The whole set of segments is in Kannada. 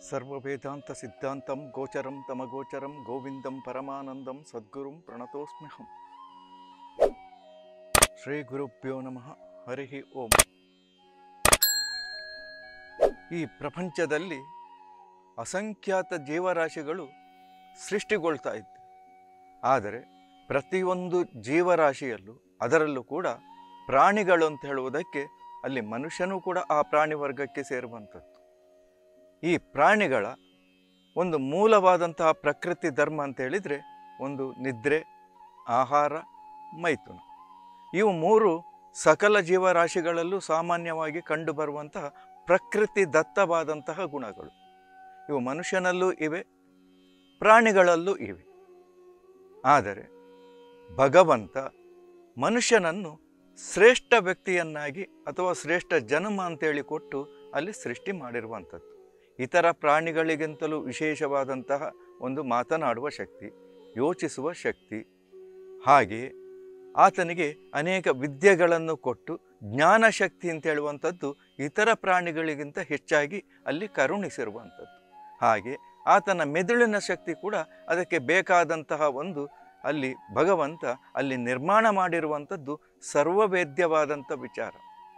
ಸರ್ವವೇದಾಂತ ಸಿದ್ಧಾಂತಂ ಗೋಚರಂ ತಮಗೋಚರಂ ಗೋವಿಂದಂ ಪರಮಾನಂದಂ ಸದ್ಗುರುಂ ಪ್ರಣತೋಸ್ಮ್ಯಹಂ ಶ್ರೀ ಗುರುಭ್ಯೋ ನಮಃ ಹರಿ ಓಂ ಈ ಪ್ರಪಂಚದಲ್ಲಿ ಅಸಂಖ್ಯಾತ ಜೀವರಾಶಿಗಳು ಸೃಷ್ಟಿಗೊಳ್ತಾ ಇತ್ತು ಆದರೆ ಪ್ರತಿಯೊಂದು ಜೀವರಾಶಿಯಲ್ಲೂ ಅದರಲ್ಲೂ ಕೂಡ ಪ್ರಾಣಿಗಳು ಅಂತ ಹೇಳುವುದಕ್ಕೆ ಅಲ್ಲಿ ಮನುಷ್ಯನೂ ಕೂಡ ಆ ಪ್ರಾಣಿ ವರ್ಗಕ್ಕೆ ಸೇರುವಂಥದ್ದು ಈ ಪ್ರಾಣಿಗಳ ಒಂದು ಮೂಲವಾದಂತಹ ಪ್ರಕೃತಿ ಧರ್ಮ ಅಂತ ಹೇಳಿದರೆ ಒಂದು ನಿದ್ರೆ ಆಹಾರ ಮೈಥುನ ಇವು ಮೂರು ಸಕಲ ಜೀವರಾಶಿಗಳಲ್ಲೂ ಸಾಮಾನ್ಯವಾಗಿ ಕಂಡುಬರುವಂತಹ ಪ್ರಕೃತಿ ದತ್ತವಾದಂತಹ ಗುಣಗಳು ಇವು ಮನುಷ್ಯನಲ್ಲೂ ಇವೆ ಪ್ರಾಣಿಗಳಲ್ಲೂ ಇವೆ ಆದರೆ ಭಗವಂತ ಮನುಷ್ಯನನ್ನು ಶ್ರೇಷ್ಠ ವ್ಯಕ್ತಿಯನ್ನಾಗಿ ಅಥವಾ ಶ್ರೇಷ್ಠ ಜನ್ಮ ಅಂತೇಳಿ ಕೊಟ್ಟು ಅಲ್ಲಿ ಸೃಷ್ಟಿ ಮಾಡಿರುವಂಥದ್ದು ಇತರ ಪ್ರಾಣಿಗಳಿಗಿಂತಲೂ ವಿಶೇಷವಾದಂತಹ ಒಂದು ಮಾತನಾಡುವ ಶಕ್ತಿ ಯೋಚಿಸುವ ಶಕ್ತಿ ಹಾಗೆಯೇ ಆತನಿಗೆ ಅನೇಕ ವಿದ್ಯೆಗಳನ್ನು ಕೊಟ್ಟು ಜ್ಞಾನಶಕ್ತಿ ಅಂತ ಹೇಳುವಂಥದ್ದು ಇತರ ಪ್ರಾಣಿಗಳಿಗಿಂತ ಹೆಚ್ಚಾಗಿ ಅಲ್ಲಿ ಕರುಣಿಸಿರುವಂಥದ್ದು ಹಾಗೆ ಆತನ ಮೆದುಳಿನ ಶಕ್ತಿ ಕೂಡ ಅದಕ್ಕೆ ಬೇಕಾದಂತಹ ಒಂದು ಅಲ್ಲಿ ಭಗವಂತ ಅಲ್ಲಿ ನಿರ್ಮಾಣ ಮಾಡಿರುವಂಥದ್ದು ಸರ್ವವೇದ್ಯವಾದಂಥ ವಿಚಾರ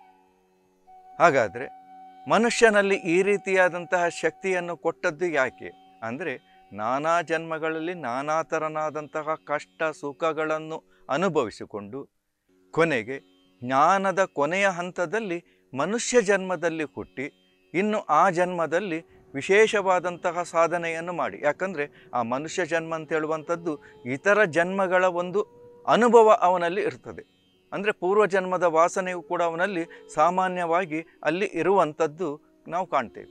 ಹಾಗಾದರೆ ಮನುಷ್ಯನಲ್ಲಿ ಈ ರೀತಿಯಾದಂತಹ ಶಕ್ತಿಯನ್ನು ಕೊಟ್ಟದ್ದು ಯಾಕೆ ಅಂದರೆ ನಾನಾ ಜನ್ಮಗಳಲ್ಲಿ ನಾನಾ ಥರನಾದಂತಹ ಕಷ್ಟ ಸುಖಗಳನ್ನು ಅನುಭವಿಸಿಕೊಂಡು ಕೊನೆಗೆ ಜ್ಞಾನದ ಕೊನೆಯ ಹಂತದಲ್ಲಿ ಮನುಷ್ಯ ಜನ್ಮದಲ್ಲಿ ಹುಟ್ಟಿ ಇನ್ನು ಆ ಜನ್ಮದಲ್ಲಿ ವಿಶೇಷವಾದಂತಹ ಸಾಧನೆಯನ್ನು ಮಾಡಿ ಯಾಕಂದರೆ ಆ ಮನುಷ್ಯ ಜನ್ಮ ಅಂತ ಹೇಳುವಂಥದ್ದು ಇತರ ಜನ್ಮಗಳ ಒಂದು ಅನುಭವ ಅವನಲ್ಲಿ ಇರ್ತದೆ ಅಂದರೆ ಪೂರ್ವಜನ್ಮದ ವಾಸನೆಯು ಕೂಡ ಅವನಲ್ಲಿ ಸಾಮಾನ್ಯವಾಗಿ ಅಲ್ಲಿ ಇರುವಂಥದ್ದು ನಾವು ಕಾಣ್ತೇವೆ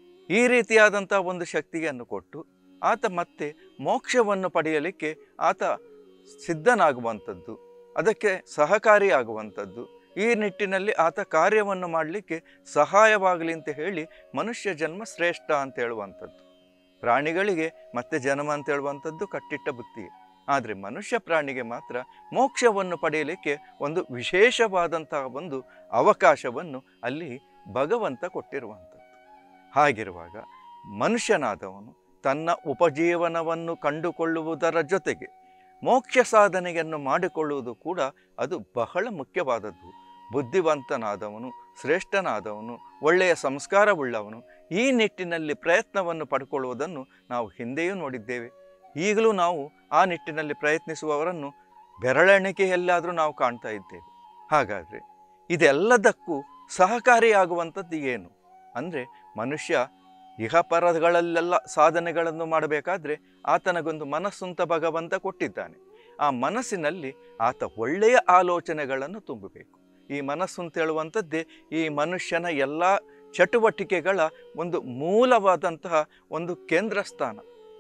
ಈ ರೀತಿಯಾದಂಥ ಒಂದು ಶಕ್ತಿಯನ್ನು ಕೊಟ್ಟು ಆತ ಮತ್ತೆ ಮೋಕ್ಷವನ್ನು ಪಡೆಯಲಿಕ್ಕೆ ಆತ ಸಿದ್ಧನಾಗುವಂಥದ್ದು ಅದಕ್ಕೆ ಸಹಕಾರಿಯಾಗುವಂಥದ್ದು ಈ ನಿಟ್ಟಿನಲ್ಲಿ ಆತ ಕಾರ್ಯವನ್ನು ಮಾಡಲಿಕ್ಕೆ ಸಹಾಯವಾಗಲಿ ಅಂತ ಹೇಳಿ ಮನುಷ್ಯ ಜನ್ಮ ಶ್ರೇಷ್ಠ ಅಂತ ಹೇಳುವಂಥದ್ದು ಪ್ರಾಣಿಗಳಿಗೆ ಮತ್ತೆ ಜನ್ಮ ಅಂತ ಹೇಳುವಂಥದ್ದು ಕಟ್ಟಿಟ್ಟ ಬುತ್ತಿ ಆದರೆ ಮನುಷ್ಯ ಪ್ರಾಣಿಗೆ ಮಾತ್ರ ಮೋಕ್ಷವನ್ನು ಪಡೆಯಲಿಕ್ಕೆ ಒಂದು ವಿಶೇಷವಾದಂತಹ ಒಂದು ಅವಕಾಶವನ್ನು ಅಲ್ಲಿ ಭಗವಂತ ಕೊಟ್ಟಿರುವಂಥದ್ದು ಹಾಗಿರುವಾಗ ಮನುಷ್ಯನಾದವನು ತನ್ನ ಉಪಜೀವನವನ್ನು ಕಂಡುಕೊಳ್ಳುವುದರ ಜೊತೆಗೆ ಮೋಕ್ಷ ಸಾಧನೆಯನ್ನು ಮಾಡಿಕೊಳ್ಳುವುದು ಕೂಡ ಅದು ಬಹಳ ಮುಖ್ಯವಾದದ್ದು ಬುದ್ಧಿವಂತನಾದವನು ಶ್ರೇಷ್ಠನಾದವನು ಒಳ್ಳೆಯ ಸಂಸ್ಕಾರವುಳ್ಳವನು ಈ ನಿಟ್ಟಿನಲ್ಲಿ ಪ್ರಯತ್ನವನ್ನು ಪಡ್ಕೊಳ್ಳುವುದನ್ನು ನಾವು ಹಿಂದೆಯೂ ನೋಡಿದ್ದೇವೆ ಈಗಲೂ ನಾವು ಆ ನಿಟ್ಟಿನಲ್ಲಿ ಪ್ರಯತ್ನಿಸುವವರನ್ನು ಬೆರಳೆಣಿಕೆಯಲ್ಲಾದರೂ ನಾವು ಕಾಣ್ತಾ ಇದ್ದೇವೆ ಹಾಗಾದರೆ ಇದೆಲ್ಲದಕ್ಕೂ ಸಹಕಾರಿಯಾಗುವಂಥದ್ದು ಏನು ಅಂದರೆ ಮನುಷ್ಯ ಇಹಪರಗಳಲ್ಲೆಲ್ಲ ಸಾಧನೆಗಳನ್ನು ಮಾಡಬೇಕಾದ್ರೆ ಆತನಗೊಂದು ಮನಸ್ಸಂತ ಭಗವಂತ ಕೊಟ್ಟಿದ್ದಾನೆ ಆ ಮನಸ್ಸಿನಲ್ಲಿ ಆತ ಒಳ್ಳೆಯ ಆಲೋಚನೆಗಳನ್ನು ತುಂಬಬೇಕು ಈ ಮನಸ್ಸು ಅಂತ ಹೇಳುವಂಥದ್ದೇ ಈ ಮನುಷ್ಯನ ಎಲ್ಲ ಚಟುವಟಿಕೆಗಳ ಒಂದು ಮೂಲವಾದಂತಹ ಒಂದು ಕೇಂದ್ರ ಸ್ಥಾನ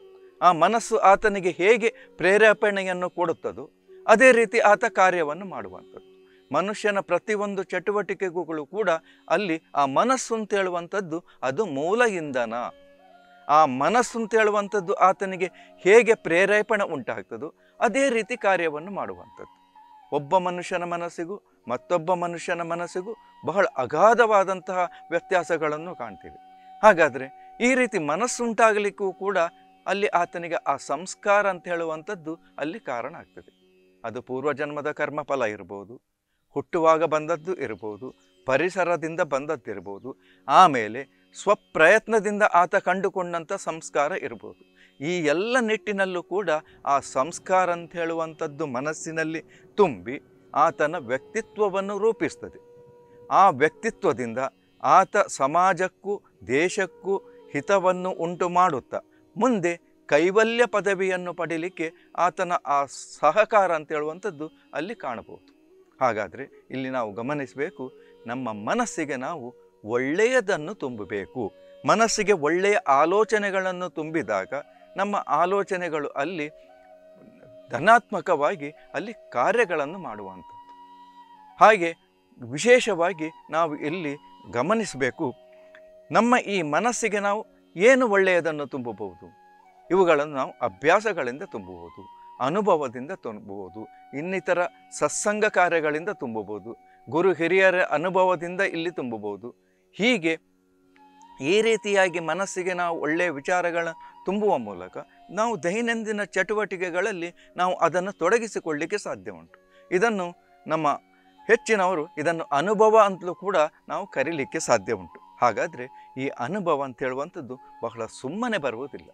ಆ ಮನಸ್ಸು ಆತನಿಗೆ ಹೇಗೆ ಪ್ರೇರೇಪಣೆಯನ್ನು ಕೊಡುತ್ತದೋ ಅದೇ ರೀತಿ ಆತ ಕಾರ್ಯವನ್ನು ಮಾಡುವಂಥದ್ದು ಮನುಷ್ಯನ ಪ್ರತಿಯೊಂದು ಚಟುವಟಿಕೆಗಳು ಕೂಡ ಅಲ್ಲಿ ಆ ಮನಸ್ಸು ಅಂತ ಹೇಳುವಂಥದ್ದು ಅದು ಮೂಲ ಇಂಧನ ಆ ಮನಸ್ಸು ಅಂತ ಹೇಳುವಂಥದ್ದು ಆತನಿಗೆ ಹೇಗೆ ಪ್ರೇರೇಪಣೆ ಉಂಟಾಗ್ತದೋ ಅದೇ ರೀತಿ ಕಾರ್ಯವನ್ನು ಮಾಡುವಂಥದ್ದು ಒಬ್ಬ ಮನುಷ್ಯನ ಮನಸ್ಸಿಗೂ ಮತ್ತೊಬ್ಬ ಮನುಷ್ಯನ ಮನಸ್ಸಿಗೂ ಬಹಳ ಅಗಾಧವಾದಂತಹ ವ್ಯತ್ಯಾಸಗಳನ್ನು ಕಾಣ್ತೀವಿ ಹಾಗಾದರೆ ಈ ರೀತಿ ಮನಸ್ಸುಂಟಾಗಲಿಕ್ಕೂ ಕೂಡ ಅಲ್ಲಿ ಆತನಿಗೆ ಆ ಸಂಸ್ಕಾರ ಅಂತ ಹೇಳುವಂಥದ್ದು ಅಲ್ಲಿ ಕಾರಣ ಆಗ್ತದೆ ಅದು ಪೂರ್ವಜನ್ಮದ ಕರ್ಮಫಲ ಇರ್ಬೋದು ಹುಟ್ಟುವಾಗ ಬಂದದ್ದು ಇರ್ಬೋದು ಪರಿಸರದಿಂದ ಬಂದದ್ದಿರ್ಬೋದು ಆಮೇಲೆ ಸ್ವಪ್ರಯತ್ನದಿಂದ ಆತ ಕಂಡುಕೊಂಡಂಥ ಸಂಸ್ಕಾರ ಇರ್ಬೋದು ಈ ಎಲ್ಲ ನಿಟ್ಟಿನಲ್ಲೂ ಕೂಡ ಆ ಸಂಸ್ಕಾರ ಅಂತ ಹೇಳುವಂಥದ್ದು ಮನಸ್ಸಿನಲ್ಲಿ ತುಂಬಿ ಆತನ ವ್ಯಕ್ತಿತ್ವವನ್ನು ರೂಪಿಸ್ತದೆ ಆ ವ್ಯಕ್ತಿತ್ವದಿಂದ ಆತ ಸಮಾಜಕ್ಕೂ ದೇಶಕ್ಕೂ ಹಿತವನ್ನು ಉಂಟು ಮಾಡುತ್ತಾ ಮುಂದೆ ಕೈವಲ್ಯ ಪದವಿಯನ್ನು ಪಡೀಲಿಕ್ಕೆ ಆತನ ಆ ಸಹಕಾರ ಅಂತ ಹೇಳುವಂಥದ್ದು ಅಲ್ಲಿ ಕಾಣಬಹುದು ಹಾಗಾದರೆ ಇಲ್ಲಿ ನಾವು ಗಮನಿಸಬೇಕು ನಮ್ಮ ಮನಸ್ಸಿಗೆ ನಾವು ಒಳ್ಳೆಯದನ್ನು ತುಂಬಬೇಕು ಮನಸ್ಸಿಗೆ ಒಳ್ಳೆಯ ಆಲೋಚನೆಗಳನ್ನು ತುಂಬಿದಾಗ ನಮ್ಮ ಆಲೋಚನೆಗಳು ಅಲ್ಲಿ ಧನಾತ್ಮಕವಾಗಿ ಅಲ್ಲಿ ಕಾರ್ಯಗಳನ್ನು ಮಾಡುವಂಥದ್ದು ಹಾಗೆ ವಿಶೇಷವಾಗಿ ನಾವು ಇಲ್ಲಿ ಗಮನಿಸಬೇಕು ನಮ್ಮ ಈ ಮನಸ್ಸಿಗೆ ನಾವು ಏನು ಒಳ್ಳೆಯದನ್ನು ತುಂಬಬಹುದು ಇವುಗಳನ್ನು ನಾವು ಅಭ್ಯಾಸಗಳಿಂದ ತುಂಬಬಹುದು ಅನುಭವದಿಂದ ತುಂಬಬಹುದು ಇನ್ನಿತರ ಸತ್ಸಂಗ ಕಾರ್ಯಗಳಿಂದ ತುಂಬಬಹುದು ಗುರು ಹಿರಿಯರ ಅನುಭವದಿಂದ ಇಲ್ಲಿ ತುಂಬಬಹುದು ಹೀಗೆ ಈ ರೀತಿಯಾಗಿ ಮನಸ್ಸಿಗೆ ನಾವು ಒಳ್ಳೆಯ ವಿಚಾರಗಳ ತುಂಬುವ ಮೂಲಕ ನಾವು ದೈನಂದಿನ ಚಟುವಟಿಕೆಗಳಲ್ಲಿ ನಾವು ಅದನ್ನು ತೊಡಗಿಸಿಕೊಳ್ಳಿಕ್ಕೆ ಸಾಧ್ಯ ಉಂಟು ಇದನ್ನು ನಮ್ಮ ಹೆಚ್ಚಿನವರು ಇದನ್ನು ಅನುಭವ ಅಂತಲೂ ಕೂಡ ನಾವು ಕರೀಲಿಕ್ಕೆ ಸಾಧ್ಯ ಉಂಟು ಹಾಗಾದರೆ ಈ ಅನುಭವ ಅಂತ ಹೇಳುವಂಥದ್ದು ಬಹಳ ಸುಮ್ಮನೆ ಬರುವುದಿಲ್ಲ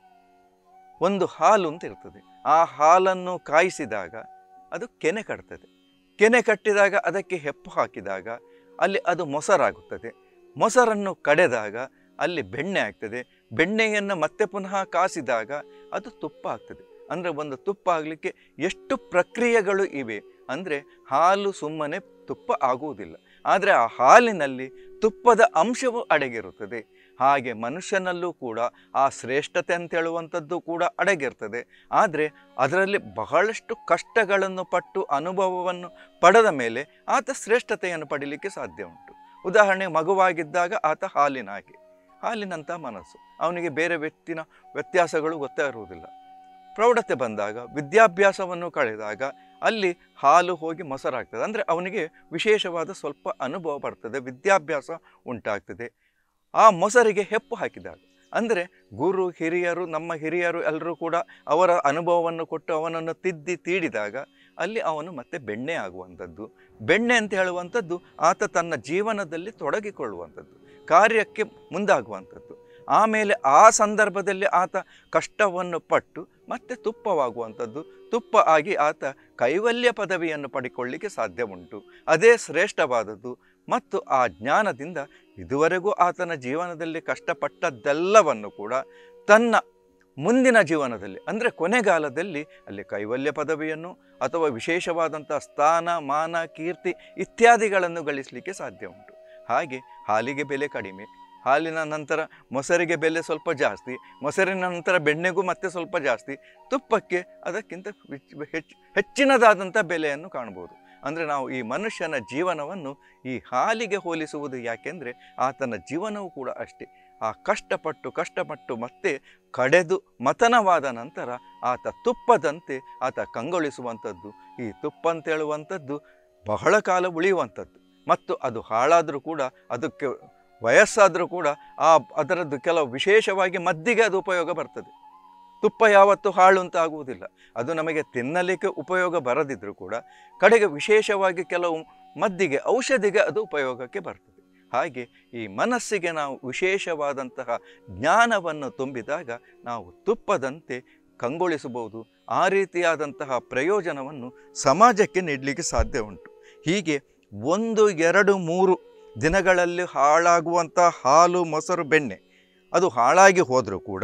ಒಂದು ಹಾಲು ಅಂತ ಇರ್ತದೆ ಆ ಹಾಲನ್ನು ಕಾಯಿಸಿದಾಗ ಅದು ಕೆನೆ ಕಟ್ತದೆ ಕೆನೆ ಕಟ್ಟಿದಾಗ ಅದಕ್ಕೆ ಹೆಪ್ಪು ಹಾಕಿದಾಗ ಅಲ್ಲಿ ಅದು ಮೊಸರಾಗುತ್ತದೆ ಮೊಸರನ್ನು ಕಡೆದಾಗ ಅಲ್ಲಿ ಬೆಣ್ಣೆ ಆಗ್ತದೆ ಬೆಣ್ಣೆಯನ್ನು ಮತ್ತೆ ಪುನಃ ಕಾಸಿದಾಗ ಅದು ತುಪ್ಪ ಆಗ್ತದೆ ಅಂದರೆ ಒಂದು ತುಪ್ಪ ಆಗಲಿಕ್ಕೆ ಎಷ್ಟು ಪ್ರಕ್ರಿಯೆಗಳು ಇವೆ ಅಂದರೆ ಹಾಲು ಸುಮ್ಮನೆ ತುಪ್ಪ ಆಗುವುದಿಲ್ಲ ಆದರೆ ಆ ಹಾಲಿನಲ್ಲಿ ತುಪ್ಪದ ಅಂಶವು ಅಡಗಿರುತ್ತದೆ ಹಾಗೆ ಮನುಷ್ಯನಲ್ಲೂ ಕೂಡ ಆ ಶ್ರೇಷ್ಠತೆ ಅಂತ ಹೇಳುವಂಥದ್ದು ಕೂಡ ಅಡಗಿರ್ತದೆ ಆದರೆ ಅದರಲ್ಲಿ ಬಹಳಷ್ಟು ಕಷ್ಟಗಳನ್ನು ಪಟ್ಟು ಅನುಭವವನ್ನು ಪಡೆದ ಮೇಲೆ ಆತ ಶ್ರೇಷ್ಠತೆಯನ್ನು ಪಡೀಲಿಕ್ಕೆ ಸಾಧ್ಯ ಉಂಟು ಉದಾಹರಣೆ ಮಗುವಾಗಿದ್ದಾಗ ಆತ ಹಾಲಿನ ಹಾಗೆ ಹಾಲಿನಂಥ ಮನಸ್ಸು ಅವನಿಗೆ ಬೇರೆ ವ್ಯಕ್ತಿನ ವ್ಯತ್ಯಾಸಗಳು ಗೊತ್ತಾಗಿರುವುದಿಲ್ಲ ಪ್ರೌಢತೆ ಬಂದಾಗ ವಿದ್ಯಾಭ್ಯಾಸವನ್ನು ಕಳೆದಾಗ ಅಲ್ಲಿ ಹಾಲು ಹೋಗಿ ಮೊಸರಾಗ್ತದೆ ಅಂದರೆ ಅವನಿಗೆ ವಿಶೇಷವಾದ ಸ್ವಲ್ಪ ಅನುಭವ ಬರ್ತದೆ ವಿದ್ಯಾಭ್ಯಾಸ ಉಂಟಾಗ್ತದೆ ಆ ಮೊಸರಿಗೆ ಹೆಪ್ಪು ಹಾಕಿದಾಗ ಅಂದರೆ ಗುರು ಹಿರಿಯರು ನಮ್ಮ ಹಿರಿಯರು ಎಲ್ಲರೂ ಕೂಡ ಅವರ ಅನುಭವವನ್ನು ಕೊಟ್ಟು ಅವನನ್ನು ತಿದ್ದಿ ತೀಡಿದಾಗ ಅಲ್ಲಿ ಅವನು ಮತ್ತೆ ಬೆಣ್ಣೆ ಆಗುವಂಥದ್ದು ಬೆಣ್ಣೆ ಅಂತ ಹೇಳುವಂಥದ್ದು ಆತ ತನ್ನ ಜೀವನದಲ್ಲಿ ತೊಡಗಿಕೊಳ್ಳುವಂಥದ್ದು ಕಾರ್ಯಕ್ಕೆ ಮುಂದಾಗುವಂಥದ್ದು ಆಮೇಲೆ ಆ ಸಂದರ್ಭದಲ್ಲಿ ಆತ ಕಷ್ಟವನ್ನು ಪಟ್ಟು ಮತ್ತೆ ತುಪ್ಪವಾಗುವಂಥದ್ದು ತುಪ್ಪ ಆಗಿ ಆತ ಕೈವಲ್ಯ ಪದವಿಯನ್ನು ಪಡಿಕೊಳ್ಳಿಕ್ಕೆ ಸಾಧ್ಯ ಉಂಟು ಅದೇ ಶ್ರೇಷ್ಠವಾದದ್ದು ಮತ್ತು ಆ ಜ್ಞಾನದಿಂದ ಇದುವರೆಗೂ ಆತನ ಜೀವನದಲ್ಲಿ ಕಷ್ಟಪಟ್ಟದ್ದೆಲ್ಲವನ್ನು ಕೂಡ ತನ್ನ ಮುಂದಿನ ಜೀವನದಲ್ಲಿ ಅಂದರೆ ಕೊನೆಗಾಲದಲ್ಲಿ ಅಲ್ಲಿ ಕೈವಲ್ಯ ಪದವಿಯನ್ನು ಅಥವಾ ವಿಶೇಷವಾದಂಥ ಸ್ಥಾನ ಮಾನ ಕೀರ್ತಿ ಇತ್ಯಾದಿಗಳನ್ನು ಗಳಿಸಲಿಕ್ಕೆ ಸಾಧ್ಯ ಉಂಟು ಹಾಗೆ ಹಾಲಿಗೆ ಬೆಲೆ ಕಡಿಮೆ ಹಾಲಿನ ನಂತರ ಮೊಸರಿಗೆ ಬೆಲೆ ಸ್ವಲ್ಪ ಜಾಸ್ತಿ ಮೊಸರಿನ ನಂತರ ಬೆಣ್ಣೆಗೂ ಮತ್ತೆ ಸ್ವಲ್ಪ ಜಾಸ್ತಿ ತುಪ್ಪಕ್ಕೆ ಅದಕ್ಕಿಂತ ಹೆಚ್ಚು ಹೆಚ್ಚು ಹೆಚ್ಚಿನದಾದಂಥ ಬೆಲೆಯನ್ನು ಕಾಣ್ಬೋದು ಅಂದರೆ ನಾವು ಈ ಮನುಷ್ಯನ ಜೀವನವನ್ನು ಈ ಹಾಲಿಗೆ ಹೋಲಿಸುವುದು ಯಾಕೆಂದರೆ ಆತನ ಜೀವನವೂ ಕೂಡ ಅಷ್ಟೇ ಆ ಕಷ್ಟಪಟ್ಟು ಕಷ್ಟಪಟ್ಟು ಮತ್ತೆ ಕಡೆದು ಮತನವಾದ ನಂತರ ಆತ ತುಪ್ಪದಂತೆ ಆತ ಕಂಗೊಳಿಸುವಂಥದ್ದು ಈ ತುಪ್ಪ ಅಂತ ಹೇಳುವಂಥದ್ದು ಬಹಳ ಕಾಲ ಉಳಿಯುವಂಥದ್ದು ಮತ್ತು ಅದು ಹಾಳಾದರೂ ಕೂಡ ಅದಕ್ಕೆ ವಯಸ್ಸಾದರೂ ಕೂಡ ಆ ಅದರದ್ದು ಕೆಲವು ವಿಶೇಷವಾಗಿ ಮದ್ದಿಗೆ ಅದು ಉಪಯೋಗ ಬರ್ತದೆ ತುಪ್ಪ ಯಾವತ್ತೂ ಹಾಳು ಅಂತ ಆಗುವುದಿಲ್ಲ ಅದು ನಮಗೆ ತಿನ್ನಲಿಕ್ಕೆ ಉಪಯೋಗ ಬರದಿದ್ದರೂ ಕೂಡ ಕಡೆಗೆ ವಿಶೇಷವಾಗಿ ಕೆಲವು ಮದ್ದಿಗೆ ಔಷಧಿಗೆ ಅದು ಉಪಯೋಗಕ್ಕೆ ಬರ್ತದೆ ಹಾಗೆ ಈ ಮನಸ್ಸಿಗೆ ನಾವು ವಿಶೇಷವಾದಂತಹ ಜ್ಞಾನವನ್ನು ತುಂಬಿದಾಗ ನಾವು ತುಪ್ಪದಂತೆ ಕಂಗೊಳಿಸಬಹುದು ಆ ರೀತಿಯಾದಂತಹ ಪ್ರಯೋಜನವನ್ನು ಸಮಾಜಕ್ಕೆ ನೀಡಲಿಕ್ಕೆ ಸಾಧ್ಯ ಉಂಟು ಹೀಗೆ ಒಂದು ಎರಡು ಮೂರು ದಿನಗಳಲ್ಲಿ ಹಾಳಾಗುವಂಥ ಹಾಲು ಮೊಸರು ಬೆಣ್ಣೆ ಅದು ಹಾಳಾಗಿ ಹೋದರೂ ಕೂಡ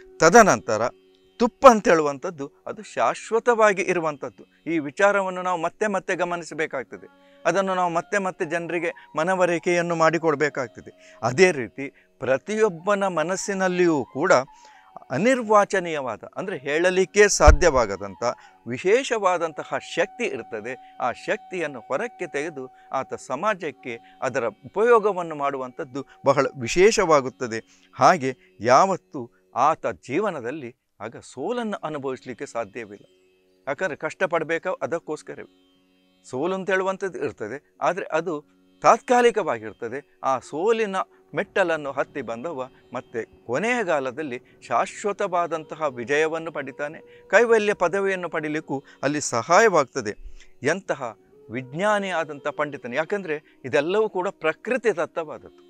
ತದನಂತರ ತುಪ್ಪ ಅಂತ ಹೇಳುವಂಥದ್ದು ಅದು ಶಾಶ್ವತವಾಗಿ ಇರುವಂಥದ್ದು ಈ ವಿಚಾರವನ್ನು ನಾವು ಮತ್ತೆ ಮತ್ತೆ ಗಮನಿಸಬೇಕಾಗ್ತದೆ ಅದನ್ನು ನಾವು ಮತ್ತೆ ಮತ್ತೆ ಜನರಿಗೆ ಮನವರಿಕೆಯನ್ನು ಮಾಡಿಕೊಡ್ಬೇಕಾಗ್ತದೆ ಅದೇ ರೀತಿ ಪ್ರತಿಯೊಬ್ಬನ ಮನಸ್ಸಿನಲ್ಲಿಯೂ ಕೂಡ ಅನಿರ್ವಾಚನೀಯವಾದ ಅಂದರೆ ಹೇಳಲಿಕ್ಕೆ ಸಾಧ್ಯವಾಗದಂಥ ವಿಶೇಷವಾದಂತಹ ಶಕ್ತಿ ಇರ್ತದೆ ಆ ಶಕ್ತಿಯನ್ನು ಹೊರಕ್ಕೆ ತೆಗೆದು ಆತ ಸಮಾಜಕ್ಕೆ ಅದರ ಉಪಯೋಗವನ್ನು ಮಾಡುವಂಥದ್ದು ಬಹಳ ವಿಶೇಷವಾಗುತ್ತದೆ ಹಾಗೆ ಯಾವತ್ತೂ ಆತ ಜೀವನದಲ್ಲಿ ಆಗ ಸೋಲನ್ನು ಅನುಭವಿಸಲಿಕ್ಕೆ ಸಾಧ್ಯವಿಲ್ಲ ಯಾಕಂದರೆ ಕಷ್ಟಪಡಬೇಕಾ ಅದಕ್ಕೋಸ್ಕರವೇ ಸೋಲು ಅಂತ ಹೇಳುವಂಥದ್ದು ಇರ್ತದೆ ಆದರೆ ಅದು ತಾತ್ಕಾಲಿಕವಾಗಿರ್ತದೆ ಆ ಸೋಲಿನ ಮೆಟ್ಟಲನ್ನು ಹತ್ತಿ ಬಂದವ ಮತ್ತೆ ಕೊನೆಯ ಕಾಲದಲ್ಲಿ ಶಾಶ್ವತವಾದಂತಹ ವಿಜಯವನ್ನು ಪಡಿತಾನೆ ಕೈವಲ್ಯ ಪದವಿಯನ್ನು ಪಡಿಲಿಕ್ಕೂ ಅಲ್ಲಿ ಸಹಾಯವಾಗ್ತದೆ ಎಂತಹ ವಿಜ್ಞಾನಿ ಆದಂಥ ಪಂಡಿತನು ಯಾಕಂದರೆ ಇದೆಲ್ಲವೂ ಕೂಡ ಪ್ರಕೃತಿ ದತ್ತವಾದದ್ದು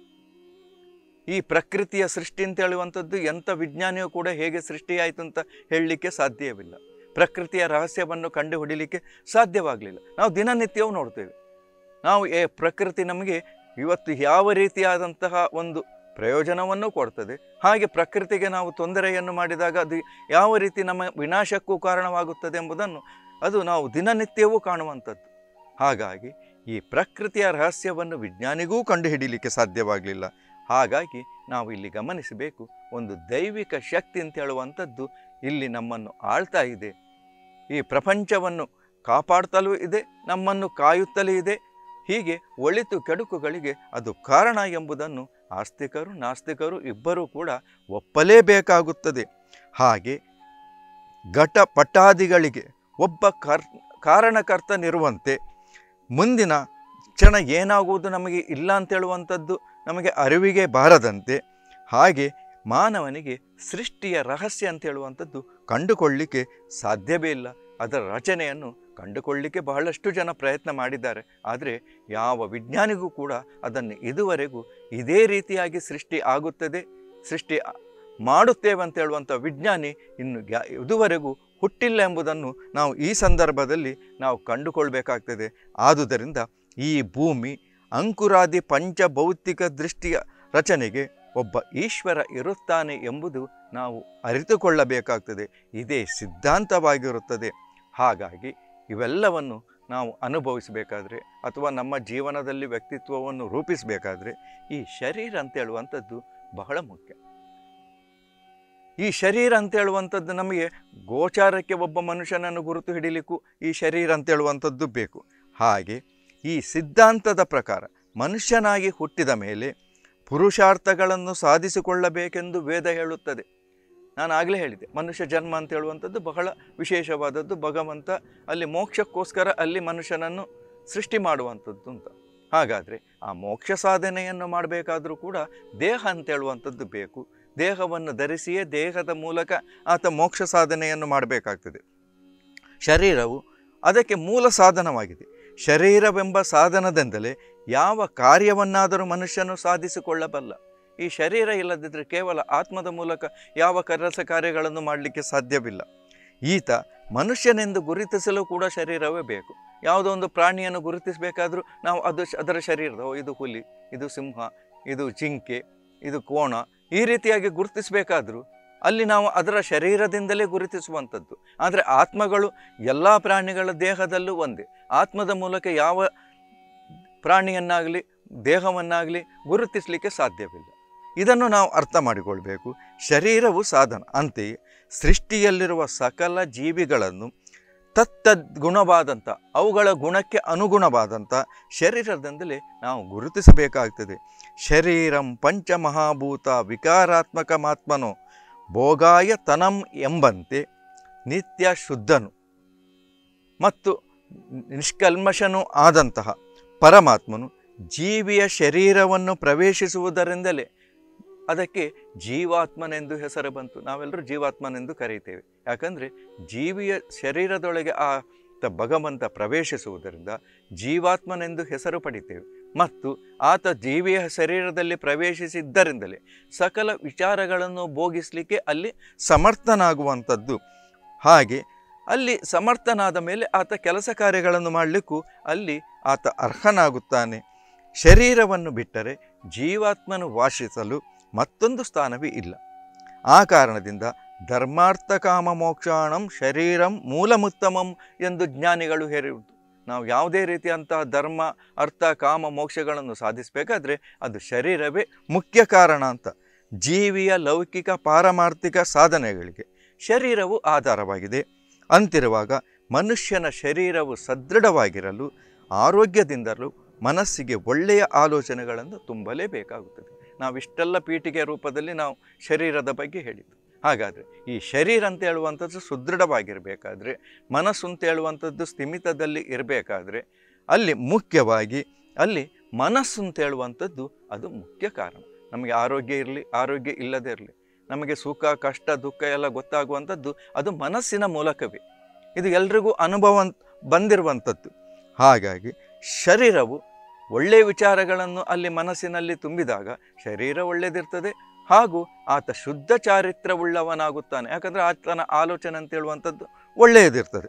ಈ ಪ್ರಕೃತಿಯ ಸೃಷ್ಟಿ ಅಂತ ಹೇಳುವಂಥದ್ದು ಎಂಥ ವಿಜ್ಞಾನಿಯೂ ಕೂಡ ಹೇಗೆ ಸೃಷ್ಟಿಯಾಯಿತು ಅಂತ ಹೇಳಲಿಕ್ಕೆ ಸಾಧ್ಯವಿಲ್ಲ ಪ್ರಕೃತಿಯ ರಹಸ್ಯವನ್ನು ಕಂಡು ಹಿಡಿಲಿಕ್ಕೆ ಸಾಧ್ಯವಾಗಲಿಲ್ಲ ನಾವು ದಿನನಿತ್ಯವೂ ನೋಡ್ತೇವೆ ನಾವು ಏ ಪ್ರಕೃತಿ ನಮಗೆ ಇವತ್ತು ಯಾವ ರೀತಿಯಾದಂತಹ ಒಂದು ಪ್ರಯೋಜನವನ್ನು ಕೊಡ್ತದೆ ಹಾಗೆ ಪ್ರಕೃತಿಗೆ ನಾವು ತೊಂದರೆಯನ್ನು ಮಾಡಿದಾಗ ಅದು ಯಾವ ರೀತಿ ನಮ್ಮ ವಿನಾಶಕ್ಕೂ ಕಾರಣವಾಗುತ್ತದೆ ಎಂಬುದನ್ನು ಅದು ನಾವು ದಿನನಿತ್ಯವೂ ಕಾಣುವಂಥದ್ದು ಹಾಗಾಗಿ ಈ ಪ್ರಕೃತಿಯ ರಹಸ್ಯವನ್ನು ವಿಜ್ಞಾನಿಗೂ ಕಂಡುಹಿಡಿಯಲಿಕ್ಕೆ ಸಾಧ್ಯವಾಗಲಿಲ್ಲ ಹಾಗಾಗಿ ನಾವು ಇಲ್ಲಿ ಗಮನಿಸಬೇಕು ಒಂದು ದೈವಿಕ ಶಕ್ತಿ ಅಂತ ಹೇಳುವಂಥದ್ದು ಇಲ್ಲಿ ನಮ್ಮನ್ನು ಆಳ್ತಾ ಇದೆ ಈ ಪ್ರಪಂಚವನ್ನು ಕಾಪಾಡ್ತಲೂ ಇದೆ ನಮ್ಮನ್ನು ಕಾಯುತ್ತಲೂ ಇದೆ ಹೀಗೆ ಒಳಿತು ಕೆಡುಕುಗಳಿಗೆ ಅದು ಕಾರಣ ಎಂಬುದನ್ನು ಆಸ್ತಿಕರು ನಾಸ್ತಿಕರು ಇಬ್ಬರೂ ಕೂಡ ಒಪ್ಪಲೇಬೇಕಾಗುತ್ತದೆ ಹಾಗೆ ಘಟ ಪಟ್ಟಾದಿಗಳಿಗೆ ಒಬ್ಬ ಕರ್ ಕಾರಣಕರ್ತನಿರುವಂತೆ ಮುಂದಿನ ಕ್ಷಣ ಏನಾಗುವುದು ನಮಗೆ ಇಲ್ಲ ಅಂತ ಹೇಳುವಂಥದ್ದು ನಮಗೆ ಅರಿವಿಗೆ ಬಾರದಂತೆ ಹಾಗೆ ಮಾನವನಿಗೆ ಸೃಷ್ಟಿಯ ರಹಸ್ಯ ಅಂತ ಹೇಳುವಂಥದ್ದು ಕಂಡುಕೊಳ್ಳಿಕ್ಕೆ ಸಾಧ್ಯವೇ ಇಲ್ಲ ಅದರ ರಚನೆಯನ್ನು ಕಂಡುಕೊಳ್ಳಿಕ್ಕೆ ಬಹಳಷ್ಟು ಜನ ಪ್ರಯತ್ನ ಮಾಡಿದ್ದಾರೆ ಆದರೆ ಯಾವ ವಿಜ್ಞಾನಿಗೂ ಕೂಡ ಅದನ್ನು ಇದುವರೆಗೂ ಇದೇ ರೀತಿಯಾಗಿ ಸೃಷ್ಟಿ ಆಗುತ್ತದೆ ಸೃಷ್ಟಿ ಮಾಡುತ್ತೇವೆ ಅಂತ ಹೇಳುವಂಥ ವಿಜ್ಞಾನಿ ಇನ್ನು ಯಾ ಇದುವರೆಗೂ ಹುಟ್ಟಿಲ್ಲ ಎಂಬುದನ್ನು ನಾವು ಈ ಸಂದರ್ಭದಲ್ಲಿ ನಾವು ಕಂಡುಕೊಳ್ಬೇಕಾಗ್ತದೆ ಆದುದರಿಂದ ಈ ಭೂಮಿ ಅಂಕುರಾದಿ ಪಂಚಭೌತಿಕ ದೃಷ್ಟಿಯ ರಚನೆಗೆ ಒಬ್ಬ ಈಶ್ವರ ಇರುತ್ತಾನೆ ಎಂಬುದು ನಾವು ಅರಿತುಕೊಳ್ಳಬೇಕಾಗ್ತದೆ ಇದೇ ಸಿದ್ಧಾಂತವಾಗಿರುತ್ತದೆ ಹಾಗಾಗಿ ಇವೆಲ್ಲವನ್ನು ನಾವು ಅನುಭವಿಸಬೇಕಾದ್ರೆ ಅಥವಾ ನಮ್ಮ ಜೀವನದಲ್ಲಿ ವ್ಯಕ್ತಿತ್ವವನ್ನು ರೂಪಿಸಬೇಕಾದ್ರೆ ಈ ಶರೀರ ಅಂತ ಹೇಳುವಂಥದ್ದು ಬಹಳ ಮುಖ್ಯ ಈ ಶರೀರ ಅಂತ ಹೇಳುವಂಥದ್ದು ನಮಗೆ ಗೋಚಾರಕ್ಕೆ ಒಬ್ಬ ಮನುಷ್ಯನನ್ನು ಗುರುತು ಹಿಡಿಲಿಕ್ಕೂ ಈ ಶರೀರ ಅಂತ ಹೇಳುವಂಥದ್ದು ಬೇಕು ಹಾಗೆ ಈ ಸಿದ್ಧಾಂತದ ಪ್ರಕಾರ ಮನುಷ್ಯನಾಗಿ ಹುಟ್ಟಿದ ಮೇಲೆ ಪುರುಷಾರ್ಥಗಳನ್ನು ಸಾಧಿಸಿಕೊಳ್ಳಬೇಕೆಂದು ವೇದ ಹೇಳುತ್ತದೆ ನಾನು ಆಗಲೇ ಹೇಳಿದೆ ಮನುಷ್ಯ ಜನ್ಮ ಅಂತ ಹೇಳುವಂಥದ್ದು ಬಹಳ ವಿಶೇಷವಾದದ್ದು ಭಗವಂತ ಅಲ್ಲಿ ಮೋಕ್ಷಕ್ಕೋಸ್ಕರ ಅಲ್ಲಿ ಮನುಷ್ಯನನ್ನು ಸೃಷ್ಟಿ ಮಾಡುವಂಥದ್ದು ಅಂತ ಹಾಗಾದರೆ ಆ ಮೋಕ್ಷ ಸಾಧನೆಯನ್ನು ಮಾಡಬೇಕಾದ್ರೂ ಕೂಡ ದೇಹ ಅಂತ ಹೇಳುವಂಥದ್ದು ಬೇಕು ದೇಹವನ್ನು ಧರಿಸಿಯೇ ದೇಹದ ಮೂಲಕ ಆತ ಮೋಕ್ಷ ಸಾಧನೆಯನ್ನು ಮಾಡಬೇಕಾಗ್ತದೆ ಶರೀರವು ಅದಕ್ಕೆ ಮೂಲ ಸಾಧನವಾಗಿದೆ ಶರೀರವೆಂಬ ಸಾಧನದಿಂದಲೇ ಯಾವ ಕಾರ್ಯವನ್ನಾದರೂ ಮನುಷ್ಯನು ಸಾಧಿಸಿಕೊಳ್ಳಬಲ್ಲ ಈ ಶರೀರ ಇಲ್ಲದಿದ್ದರೆ ಕೇವಲ ಆತ್ಮದ ಮೂಲಕ ಯಾವ ಕೆಲಸ ಕಾರ್ಯಗಳನ್ನು ಮಾಡಲಿಕ್ಕೆ ಸಾಧ್ಯವಿಲ್ಲ ಈತ ಮನುಷ್ಯನೆಂದು ಗುರುತಿಸಲು ಕೂಡ ಶರೀರವೇ ಬೇಕು ಯಾವುದೋ ಒಂದು ಪ್ರಾಣಿಯನ್ನು ಗುರುತಿಸಬೇಕಾದ್ರೂ ನಾವು ಅದು ಶ- ಅದರ ಶರೀರದ ಓ, ಇದು ಹುಲಿ ಇದು ಸಿಂಹ ಇದು ಜಿಂಕೆ ಇದು ಕೋಣ ಈ ರೀತಿಯಾಗಿ ಗುರುತಿಸಬೇಕಾದ್ರೂ ಅಲ್ಲಿ ನಾವು ಅದರ ಶರೀರದಿಂದಲೇ ಗುರುತಿಸುವಂಥದ್ದು ಆದರೆ ಆತ್ಮಗಳು ಎಲ್ಲ ಪ್ರಾಣಿಗಳ ದೇಹದಲ್ಲೂ ಒಂದೇ ಆತ್ಮದ ಮೂಲಕ ಯಾವ ಪ್ರಾಣಿಯನ್ನಾಗಲಿ ದೇಹವನ್ನಾಗಲಿ ಗುರುತಿಸಲಿಕ್ಕೆ ಸಾಧ್ಯವಿಲ್ಲ ಇದನ್ನು ನಾವು ಅರ್ಥ ಮಾಡಿಕೊಳ್ಬೇಕು ಶರೀರವು ಸಾಧನ ಅಂತೆಯೇ ಸೃಷ್ಟಿಯಲ್ಲಿರುವ ಸಕಲ ಜೀವಿಗಳನ್ನು ತತ್ತದ್ಗುಣವಾದಂಥ ಅವುಗಳ ಗುಣಕ್ಕೆ ಅನುಗುಣವಾದಂಥ ಶರೀರದಿಂದಲೇ ನಾವು ಗುರುತಿಸಬೇಕಾಗ್ತದೆ ಶರೀರಂ ಪಂಚಮಹಾಭೂತ ವಿಕಾರಾತ್ಮಕ ಮಾತ್ಮನೋ ಭೋಗಾಯ ತನಂ ಎಂಬಂತೆ ನಿತ್ಯ ಶುದ್ಧನು ಮತ್ತು ನಿಷ್ಕಲ್ಮಶನೂ ಆದಂತಹ ಪರಮಾತ್ಮನು ಜೀವಿಯ ಶರೀರವನ್ನು ಪ್ರವೇಶಿಸುವುದರಿಂದಲೇ ಅದಕ್ಕೆ ಜೀವಾತ್ಮನೆಂದು ಹೆಸರು ಬಂತು ನಾವೆಲ್ಲರೂ ಜೀವಾತ್ಮನೆಂದು ಕರೀತೇವೆ ಯಾಕಂದರೆ ಜೀವಿಯ ಶರೀರದೊಳಗೆ ಆ ತ- ಭಗವಂತ ಪ್ರವೇಶಿಸುವುದರಿಂದ ಜೀವಾತ್ಮನೆಂದು ಹೆಸರು ಪಡಿತೇವೆ ಮತ್ತು ಆತ ಜೀವಿಯ ಶರೀರದಲ್ಲಿ ಪ್ರವೇಶಿಸಿದ್ದರಿಂದಲೇ ಸಕಲ ವಿಚಾರಗಳನ್ನು ಭೋಗಿಸಲಿಕ್ಕೆ ಅಲ್ಲಿ ಸಮರ್ಥನಾಗುವಂಥದ್ದು ಹಾಗೆ ಅಲ್ಲಿ ಸಮರ್ಥನಾದ ಮೇಲೆ ಆತ ಕೆಲಸ ಕಾರ್ಯಗಳನ್ನು ಮಾಡಲಿಕ್ಕೂ ಅಲ್ಲಿ ಆತ ಅರ್ಹನಾಗುತ್ತಾನೆ ಶರೀರವನ್ನು ಬಿಟ್ಟರೆ ಜೀವಾತ್ಮನು ವಾಸಿಸಲು ಮತ್ತೊಂದು ಸ್ಥಾನವೇ ಇಲ್ಲ ಆ ಕಾರಣದಿಂದ ಧರ್ಮಾರ್ಥ ಕಾಮ ಮೋಕ್ಷಾಣಂ ಶರೀರಂ ಮೂಲಮುತ್ತಮಂ ಎಂದು ಜ್ಞಾನಿಗಳು ಹೇರುವುದು ನಾವು ಯಾವುದೇ ರೀತಿಯಂತಹ ಧರ್ಮ ಅರ್ಥ ಕಾಮ ಮೋಕ್ಷಗಳನ್ನು ಸಾಧಿಸಬೇಕಾದ್ರೆ ಅದು ಶರೀರವೇ ಮುಖ್ಯ ಕಾರಣ ಅಂತ ಜೀವಿಯ ಲೌಕಿಕ ಪಾರಮಾರ್ಥಿಕ ಸಾಧನೆಗಳಿಗೆ ಶರೀರವು ಆಧಾರವಾಗಿದೆ ಅಂತಿರುವಾಗ ಮನುಷ್ಯನ ಶರೀರವು ಸದೃಢವಾಗಿರಲು ಆರೋಗ್ಯದಿಂದಲೂ ಮನಸ್ಸಿಗೆ ಒಳ್ಳೆಯ ಆಲೋಚನೆಗಳನ್ನು ತುಂಬಲೇಬೇಕಾಗುತ್ತದೆ ನಾವು ಇಷ್ಟೆಲ್ಲ ಪೀಠಿಗೆ ರೂಪದಲ್ಲಿ ನಾವು ಶರೀರದ ಬಗ್ಗೆ ಹೇಳಿದ್ದು ಹಾಗಾದರೆ ಈ ಶರೀರ ಅಂತ ಹೇಳುವಂಥದ್ದು ಸುದೃಢವಾಗಿರಬೇಕಾದ್ರೆ ಮನಸ್ಸು ಅಂತ ಹೇಳುವಂಥದ್ದು ಸ್ಥಿಮಿತದಲ್ಲಿ ಇರಬೇಕಾದ್ರೆ ಅಲ್ಲಿ ಮುಖ್ಯವಾಗಿ ಅಲ್ಲಿ ಮನಸ್ಸು ಅಂತ ಹೇಳುವಂಥದ್ದು ಅದು ಮುಖ್ಯ ಕಾರಣ ನಮಗೆ ಆರೋಗ್ಯ ಇರಲಿ ಆರೋಗ್ಯ ಇಲ್ಲದೇ ಇರಲಿ ನಮಗೆ ಸುಖ ಕಷ್ಟ ದುಃಖ ಎಲ್ಲ ಗೊತ್ತಾಗುವಂಥದ್ದು ಅದು ಮನಸ್ಸಿನ ಮೂಲಕವೇ ಇದು ಎಲ್ರಿಗೂ ಅನುಭವ ಬಂದಿರುವಂಥದ್ದು ಹಾಗಾಗಿ ಶರೀರವು ಒಳ್ಳೆಯ ವಿಚಾರಗಳನ್ನು ಅಲ್ಲಿ ಮನಸ್ಸಿನಲ್ಲಿ ತುಂಬಿದಾಗ ಶರೀರ ಒಳ್ಳೆಯದಿರ್ತದೆ ಹಾಗೂ ಆತ ಶುದ್ಧ ಚಾರಿತ್ರವುಳ್ಳವನಾಗುತ್ತಾನೆ ಯಾಕಂದರೆ ಆತನ ಆಲೋಚನೆ ಅಂತ ಹೇಳುವಂಥದ್ದು ಒಳ್ಳೆಯದಿರ್ತದೆ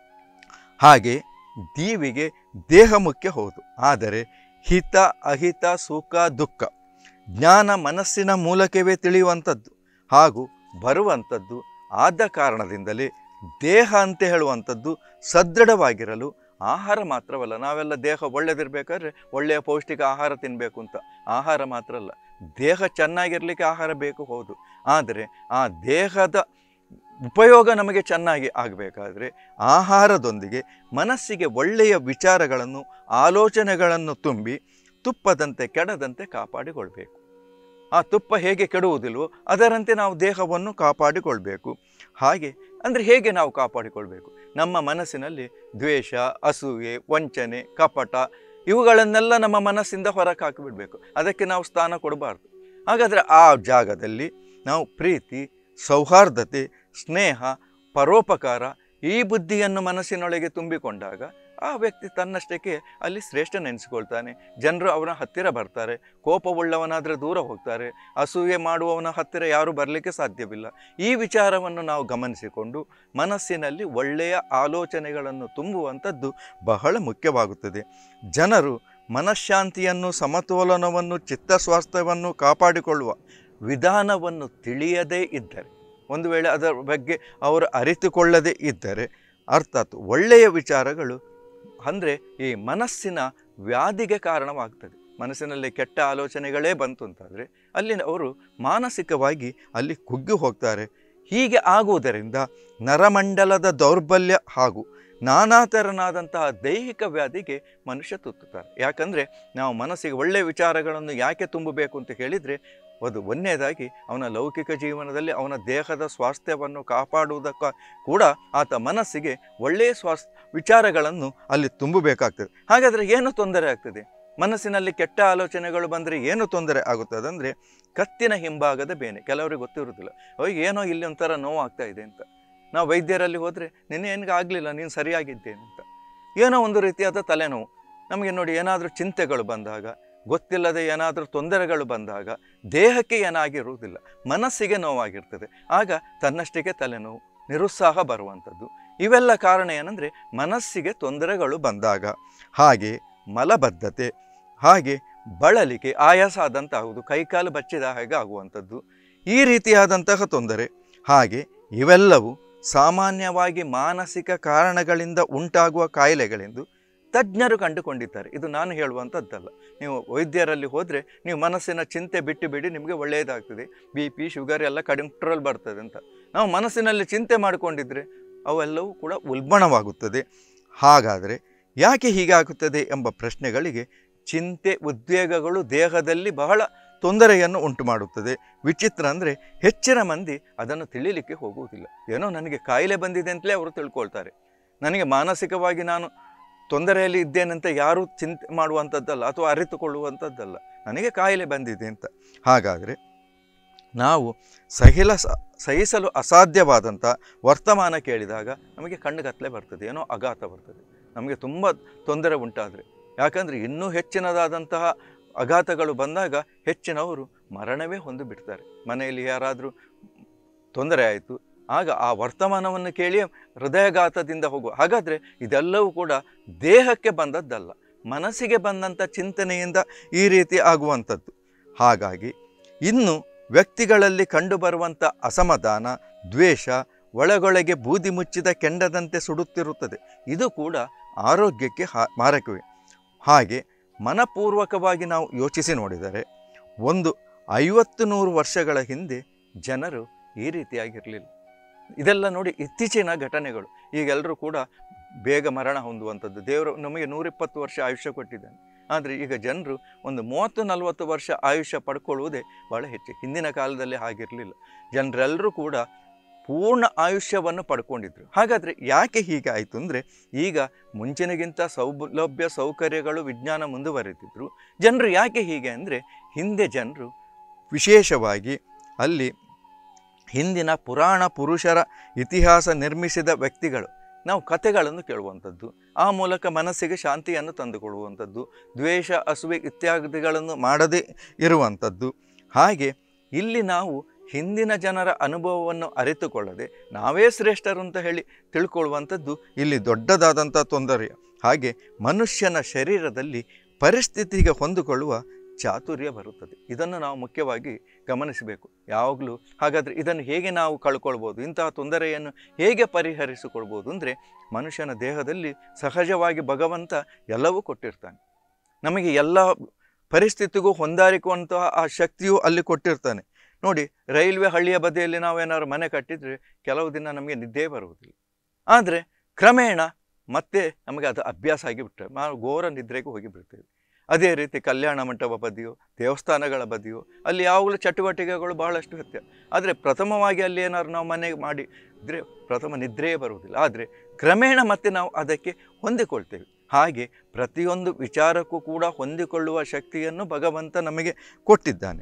ಹಾಗೆ ದೀವಿಗೆ ದೇಹ ಮುಖ್ಯ ಹೌದು ಆದರೆ ಹಿತ ಅಹಿತ ಸುಖ ದುಃಖ ಜ್ಞಾನ ಮನಸ್ಸಿನ ಮೂಲಕವೇ ತಿಳಿಯುವಂಥದ್ದು ಹಾಗೂ ಬರುವಂಥದ್ದು ಆದ ಕಾರಣದಿಂದಲೇ ದೇಹ ಅಂತ ಹೇಳುವಂಥದ್ದು ಸದೃಢವಾಗಿರಲು ಆಹಾರ ಮಾತ್ರವಲ್ಲ ನಾವೆಲ್ಲ ದೇಹ ಒಳ್ಳೆದಿರಬೇಕಾದ್ರೆ ಒಳ್ಳೆಯ ಪೌಷ್ಟಿಕ ಆಹಾರ ತಿನ್ನಬೇಕು ಅಂತ ಆಹಾರ ಮಾತ್ರ ಅಲ್ಲ ದೇಹ ಚೆನ್ನಾಗಿರಲಿಕ್ಕೆ ಆಹಾರ ಬೇಕು ಹೌದು ಆದರೆ ಆ ದೇಹದ ಉಪಯೋಗ ನಮಗೆ ಚೆನ್ನಾಗಿ ಆಗಬೇಕಾದ್ರೆ ಆಹಾರದೊಂದಿಗೆ ಮನಸ್ಸಿಗೆ ಒಳ್ಳೆಯ ವಿಚಾರಗಳನ್ನು ಆಲೋಚನೆಗಳನ್ನು ತುಂಬಿ ತುಪ್ಪದಂತೆ ಕೆಡದಂತೆ ಕಾಪಾಡಿಕೊಳ್ಬೇಕು ಆ ತುಪ್ಪ ಹೇಗೆ ಕೆಡುವುದಿಲ್ವೋ ಅದರಂತೆ ನಾವು ದೇಹವನ್ನು ಕಾಪಾಡಿಕೊಳ್ಬೇಕು ಹಾಗೆ ಅಂದರೆ ಹೇಗೆ ನಾವು ಕಾಪಾಡಿಕೊಳ್ಬೇಕು ನಮ್ಮ ಮನಸ್ಸಿನಲ್ಲಿ ದ್ವೇಷ ಅಸೂಯೆ ವಂಚನೆ ಕಪಟ ಇವುಗಳನ್ನೆಲ್ಲ ನಮ್ಮ ಮನಸ್ಸಿಂದ ಹೊರಗೆ ಹಾಕಿಬಿಡಬೇಕು ಅದಕ್ಕೆ ನಾವು ಸ್ಥಾನ ಕೊಡಬಾರ್ದು ಹಾಗಾದರೆ ಆ ಜಾಗದಲ್ಲಿ ನಾವು ಪ್ರೀತಿ ಸೌಹಾರ್ದತೆ ಸ್ನೇಹ ಪರೋಪಕಾರ ಈ ಬುದ್ಧಿಯನ್ನು ಮನಸ್ಸಿನೊಳಗೆ ತುಂಬಿಕೊಂಡಾಗ ಆ ವ್ಯಕ್ತಿ ತನ್ನಷ್ಟಕ್ಕೆ ಅಲ್ಲಿ ಶ್ರೇಷ್ಠ ನೆನೆಸ್ಕೊಳ್ತಾನೆ ಜನರು ಅವನ ಹತ್ತಿರ ಬರ್ತಾರೆ ಕೋಪವುಳ್ಳವನಾದರೆ ದೂರ ಹೋಗ್ತಾರೆ ಅಸೂಯೆ ಮಾಡುವವನ ಹತ್ತಿರ ಯಾರೂ ಬರಲಿಕ್ಕೆ ಸಾಧ್ಯವಿಲ್ಲ ಈ ವಿಚಾರವನ್ನು ನಾವು ಗಮನಿಸಿಕೊಂಡು ಮನಸ್ಸಿನಲ್ಲಿ ಒಳ್ಳೆಯ ಆಲೋಚನೆಗಳನ್ನು ತುಂಬುವಂಥದ್ದು ಬಹಳ ಮುಖ್ಯವಾಗುತ್ತದೆ ಜನರು ಮನಃಶಾಂತಿಯನ್ನು ಸಮತೋಲನವನ್ನು ಚಿತ್ತಸ್ವಾಸ್ಥ್ಯವನ್ನು ಕಾಪಾಡಿಕೊಳ್ಳುವ ವಿಧಾನವನ್ನು ತಿಳಿಯದೇ ಇದ್ದರೆ ಒಂದು ವೇಳೆ ಅದರ ಬಗ್ಗೆ ಅವರು ಅರಿತುಕೊಳ್ಳದೇ ಇದ್ದರೆ ಅರ್ಥಾತ್ ಒಳ್ಳೆಯ ವಿಚಾರಗಳು ಅಂದರೆ ಈ ಮನಸ್ಸಿನ ವ್ಯಾಧಿಗೆ ಕಾರಣವಾಗ್ತದೆ ಮನಸ್ಸಿನಲ್ಲಿ ಕೆಟ್ಟ ಆಲೋಚನೆಗಳೇ ಬಂತು ಅಂತಾದರೆ ಅಲ್ಲಿ ಅವರು ಮಾನಸಿಕವಾಗಿ ಅಲ್ಲಿ ಕುಗ್ಗಿ ಹೋಗ್ತಾರೆ ಹೀಗೆ ಆಗುವುದರಿಂದ ನರಮಂಡಲದ ದೌರ್ಬಲ್ಯ ಹಾಗೂ ನಾನಾ ತೆರನಾದಂತಹ ದೈಹಿಕ ವ್ಯಾಧಿಗೆ ಮನುಷ್ಯ ತುತ್ತುತ್ತಾರೆ ಯಾಕಂದರೆ ನಾವು ಮನಸ್ಸಿಗೆ ಒಳ್ಳೆಯ ವಿಚಾರಗಳನ್ನು ಯಾಕೆ ತುಂಬಬೇಕು ಅಂತ ಹೇಳಿದರೆ ಅದು ಒಂದನೇದಾಗಿ ಅವನ ಲೌಕಿಕ ಜೀವನದಲ್ಲಿ ಅವನ ದೇಹದ ಸ್ವಾಸ್ಥ್ಯವನ್ನು ಕಾಪಾಡುವುದಕ್ಕ ಕೂಡ ಆತ ಮನಸ್ಸಿಗೆ ಒಳ್ಳೆಯ ಸ್ವಾಸ್ ವಿಚಾರಗಳನ್ನು ಅಲ್ಲಿ ತುಂಬಬೇಕಾಗ್ತದೆ ಹಾಗಾದರೆ ಏನು ತೊಂದರೆ ಆಗ್ತದೆ ಮನಸ್ಸಿನಲ್ಲಿ ಕೆಟ್ಟ ಆಲೋಚನೆಗಳು ಬಂದರೆ ಏನು ತೊಂದರೆ ಆಗುತ್ತದೆ ಅಂದರೆ ಕತ್ತಿನ ಹಿಂಭಾಗದ ಬೇನೆ ಕೆಲವರಿಗೆ ಗೊತ್ತಿರುವುದಿಲ್ಲ ಅಯ್ಯೋ ಏನೋ ಇಲ್ಲಿ ಒಂಥರ ನೋವು ಆಗ್ತಾ ಇದೆ ಅಂತ ನಾವು ವೈದ್ಯರಲ್ಲಿ ಹೋದರೆ ನಿನ್ನೆ ಏನಿಗೆ ಆಗಲಿಲ್ಲ ನೀನು ಸರಿಯಾಗಿದ್ದೇನೆ ಅಂತ ಏನೋ ಒಂದು ರೀತಿಯಾದ ತಲೆನೋವು ನಮಗೆ ನೋಡಿ ಏನಾದರೂ ಚಿಂತೆಗಳು ಬಂದಾಗ ಗೊತ್ತಿಲ್ಲದೆ ಏನಾದರೂ ತೊಂದರೆಗಳು ಬಂದಾಗ ದೇಹಕ್ಕೆ ಏನಾಗಿರುವುದಿಲ್ಲ ಮನಸ್ಸಿಗೆ ನೋವಾಗಿರ್ತದೆ ಆಗ ತನ್ನಷ್ಟಕ್ಕೆ ತಲೆನೋವು ನಿರುತ್ಸಾಹ ಬರುವಂಥದ್ದು ಇವೆಲ್ಲ ಕಾರಣ ಏನಂದರೆ ಮನಸ್ಸಿಗೆ ತೊಂದರೆಗಳು ಬಂದಾಗ ಹಾಗೆ ಮಲಬದ್ಧತೆ ಹಾಗೆ ಬಳಲಿಕೆ ಆಯಾಸ ಆದಂತಾಗುವುದು ಕೈಕಾಲು ಬಚ್ಚಿದ ಹಾಗೆ ಆಗುವಂಥದ್ದು ಈ ರೀತಿಯಾದಂತಹ ತೊಂದರೆ ಹಾಗೆ ಇವೆಲ್ಲವೂ ಸಾಮಾನ್ಯವಾಗಿ ಮಾನಸಿಕ ಕಾರಣಗಳಿಂದ ಉಂಟಾಗುವ ಕಾಯಿಲೆಗಳೆಂದು ತಜ್ಞರು ಕಂಡುಕೊಂಡಿದ್ದಾರೆ ಇದು ನಾನು ಹೇಳುವಂಥದ್ದಲ್ಲ ನೀವು ವೈದ್ಯರಲ್ಲಿ ಹೋದರೆ ನೀವು ಮನಸ್ಸಿನ ಚಿಂತೆ ಬಿಟ್ಟು ಬಿಡಿ ನಿಮಗೆ ಒಳ್ಳೆಯದಾಗ್ತದೆ ಬಿ ಪಿ ಶುಗರ್ ಎಲ್ಲ ಕಂಟ್ರೋಲ್ ಬರ್ತದೆ ಅಂತ ನಾವು ಮನಸ್ಸಿನಲ್ಲಿ ಚಿಂತೆ ಮಾಡಿಕೊಂಡಿದ್ರೆ ಅವೆಲ್ಲವೂ ಕೂಡ ಉಲ್ಬಣವಾಗುತ್ತದೆ ಹಾಗಾದರೆ ಯಾಕೆ ಹೀಗಾಗುತ್ತದೆ ಎಂಬ ಪ್ರಶ್ನೆಗಳಿಗೆ ಚಿಂತೆ ಉದ್ವೇಗಗಳು ದೇಹದಲ್ಲಿ ಬಹಳ ತೊಂದರೆಯನ್ನು ಉಂಟು ಮಾಡುತ್ತದೆ ವಿಚಿತ್ರ ಅಂದರೆ ಹೆಚ್ಚಿನ ಮಂದಿ ಅದನ್ನು ತಿಳಿಲಿಕ್ಕೆ ಹೋಗುವುದಿಲ್ಲ ಏನೋ ನನಗೆ ಕಾಯಿಲೆ ಬಂದಿದೆ ಅಂತಲೇ ಅವರು ತಿಳ್ಕೊಳ್ತಾರೆ ನನಗೆ ಮಾನಸಿಕವಾಗಿ ನಾನು ತೊಂದರೆಯಲ್ಲಿ ಇದ್ದೇನಂತ ಯಾರೂ ಚಿಂತೆ ಮಾಡುವಂಥದ್ದಲ್ಲ ಅಥವಾ ಅರಿತುಕೊಳ್ಳುವಂಥದ್ದಲ್ಲ ನನಗೆ ಕಾಯಿಲೆ ಬಂದಿದೆ ಅಂತ ಹಾಗಾದರೆ ನಾವು ಸಹಿಲ ಸಹಿಸಲು ಅಸಾಧ್ಯವಾದಂಥ ವರ್ತಮಾನ ಕೇಳಿದಾಗ ನಮಗೆ ಕಣ್ಣುಗತ್ತಲೆ ಬರ್ತದೆ ಏನೋ ಆಘಾತ ಬರ್ತದೆ ನಮಗೆ ತುಂಬ ತೊಂದರೆ ಉಂಟಾದರೆ ಯಾಕಂದರೆ ಇನ್ನೂ ಹೆಚ್ಚಿನದಾದಂತಹ ಆಘಾತಗಳು ಬಂದಾಗ ಹೆಚ್ಚಿನವರು ಮರಣವೇ ಹೊಂದು ಬಿಡ್ತಾರೆ ಮನೆಯಲ್ಲಿ ಯಾರಾದರೂ ತೊಂದರೆ ಆಯಿತು ಆಗ ಆ ವರ್ತಮಾನವನ್ನು ಕೇಳಿ ಹೃದಯಘಾತದಿಂದ ಹೋಗುವ ಹಾಗಾದರೆ ಇದೆಲ್ಲವೂ ಕೂಡ ದೇಹಕ್ಕೆ ಬಂದದ್ದಲ್ಲ ಮನಸ್ಸಿಗೆ ಬಂದಂಥ ಚಿಂತನೆಯಿಂದ ಈ ರೀತಿ ಆಗುವಂಥದ್ದು ಹಾಗಾಗಿ ಇನ್ನು ವ್ಯಕ್ತಿಗಳಲ್ಲಿ ಕಂಡುಬರುವಂಥ ಅಸಮಾಧಾನ ದ್ವೇಷ ಒಳಗೊಳಗೆ ಬೂದಿ ಮುಚ್ಚಿದ ಕೆಂಡದಂತೆ ಸುಡುತ್ತಿರುತ್ತದೆ ಇದು ಕೂಡ ಆರೋಗ್ಯಕ್ಕೆ ಹಾ ಮಾರಕವೇ ಹಾಗೆ ಮನಪೂರ್ವಕವಾಗಿ ನಾವು ಯೋಚಿಸಿ ನೋಡಿದರೆ ಒಂದು ಐವತ್ತು ನೂರು ವರ್ಷಗಳ ಹಿಂದೆ ಜನರು ಈ ರೀತಿಯಾಗಿರಲಿಲ್ಲ ಇದೆಲ್ಲ ನೋಡಿ ಇತ್ತೀಚಿನ ಘಟನೆಗಳು ಈಗೆಲ್ಲರೂ ಕೂಡ ಬೇಗ ಮರಣ ಹೊಂದುವಂಥದ್ದು ದೇವರು ನಮಗೆ ನೂರಿಪ್ಪತ್ತು ವರ್ಷ ಆಯುಷ್ಯ ಕೊಟ್ಟಿದ್ದಾನೆ ಆದರೆ ಈಗ ಜನರು ಒಂದು ಮೂವತ್ತು ನಲವತ್ತು ವರ್ಷ ಆಯುಷ್ಯ ಪಡ್ಕೊಳ್ಳುವುದೇ ಭಾಳ ಹೆಚ್ಚು ಹಿಂದಿನ ಕಾಲದಲ್ಲಿ ಹಾಗಿರಲಿಲ್ಲ ಜನರೆಲ್ಲರೂ ಕೂಡ ಪೂರ್ಣ ಆಯುಷ್ಯವನ್ನು ಪಡ್ಕೊಂಡಿದ್ರು ಹಾಗಾದರೆ ಯಾಕೆ ಹೀಗೆ ಆಯಿತು ಅಂದರೆ ಈಗ ಮುಂಚಿನಗಿಂತ ಸೌಲಭ್ಯ ಸೌಕರ್ಯಗಳು ವಿಜ್ಞಾನ ಮುಂದುವರೆದಿದ್ರು ಜನರು ಯಾಕೆ ಹೀಗೆ ಅಂದರೆ ಹಿಂದೆ ಜನರು ವಿಶೇಷವಾಗಿ ಅಲ್ಲಿ ಹಿಂದಿನ ಪುರಾಣ ಪುರುಷರ ಇತಿಹಾಸ ನಿರ್ಮಿಸಿದ ವ್ಯಕ್ತಿಗಳು ನಾವು ಕಥೆಗಳನ್ನು ಕೇಳುವಂಥದ್ದು ಆ ಮೂಲಕ ಮನಸ್ಸಿಗೆ ಶಾಂತಿಯನ್ನು ತಂದುಕೊಳ್ಳುವಂಥದ್ದು ದ್ವೇಷ ಅಸುವೆ ಇತ್ಯಾದಿಗಳನ್ನು ಮಾಡದೇ ಇರುವಂಥದ್ದು ಹಾಗೆ ಇಲ್ಲಿ ನಾವು ಹಿಂದಿನ ಜನರ ಅನುಭವವನ್ನು ಅರಿತುಕೊಳ್ಳದೆ ನಾವೇ ಶ್ರೇಷ್ಠರು ಅಂತ ಹೇಳಿ ತಿಳ್ಕೊಳ್ಳುವಂಥದ್ದು ಇಲ್ಲಿ ದೊಡ್ಡದಾದಂಥ ತೊಂದರೆ ಹಾಗೆ ಮನುಷ್ಯನ ಶರೀರದಲ್ಲಿ ಪರಿಸ್ಥಿತಿಗೆ ಹೊಂದಿಕೊಳ್ಳುವ ಚಾತುರ್ಯ ಬರುತ್ತದೆ ಇದನ್ನು ನಾವು ಮುಖ್ಯವಾಗಿ ಗಮನಿಸಬೇಕು ಯಾವಾಗಲೂ ಹಾಗಾದರೆ ಇದನ್ನು ಹೇಗೆ ನಾವು ಕಳ್ಕೊಳ್ಬೋದು ಇಂತಹ ತೊಂದರೆಯನ್ನು ಹೇಗೆ ಪರಿಹರಿಸಿಕೊಳ್ಬೋದು ಅಂದರೆ ಮನುಷ್ಯನ ದೇಹದಲ್ಲಿ ಸಹಜವಾಗಿ ಭಗವಂತ ಎಲ್ಲವೂ ಕೊಟ್ಟಿರ್ತಾನೆ ನಮಗೆ ಎಲ್ಲ ಪರಿಸ್ಥಿತಿಗೂ ಹೊಂದಾಣಿಸುವಂತಹ ಆ ಶಕ್ತಿಯು ಅಲ್ಲಿ ಕೊಟ್ಟಿರ್ತಾನೆ ನೋಡಿ ರೈಲ್ವೆ ಹಳ್ಳಿಯ ಬದಿಯಲ್ಲಿ ನಾವೇನಾದ್ರು ಮನೆ ಕಟ್ಟಿದರೆ ಕೆಲವು ದಿನ ನಮಗೆ ನಿದ್ದೆ ಬರುವುದಿಲ್ಲ ಆದರೆ ಕ್ರಮೇಣ ಮತ್ತೆ ನಮಗೆ ಅದು ಅಭ್ಯಾಸ ಆಗಿಬಿಟ್ರೆ ನಾವು ಘೋರ ನಿದ್ರೆಗೆ ಹೋಗಿಬಿಡ್ತೇವೆ ಅದೇ ರೀತಿ ಕಲ್ಯಾಣ ಮಂಟಪ ಬದಿಯೋ ದೇವಸ್ಥಾನಗಳ ಬದಿಯೋ ಅಲ್ಲಿ ಯಾವಾಗಲೂ ಚಟುವಟಿಕೆಗಳು ಬಹಳಷ್ಟು ಹತ್ಯ ಆದರೆ ಪ್ರಥಮವಾಗಿ ಅಲ್ಲಿ ಏನಾದ್ರು ನಾವು ಮನೆಗೆ ಮಾಡಿ ಇದ್ರೆ ಪ್ರಥಮ ನಿದ್ರೆಯೇ ಬರುವುದಿಲ್ಲ ಆದರೆ ಕ್ರಮೇಣ ಮತ್ತೆ ನಾವು ಅದಕ್ಕೆ ಹೊಂದಿಕೊಳ್ತೇವೆ ಹಾಗೆ ಪ್ರತಿಯೊಂದು ವಿಚಾರಕ್ಕೂ ಕೂಡ ಹೊಂದಿಕೊಳ್ಳುವ ಶಕ್ತಿಯನ್ನು ಭಗವಂತ ನಮಗೆ ಕೊಟ್ಟಿದ್ದಾನೆ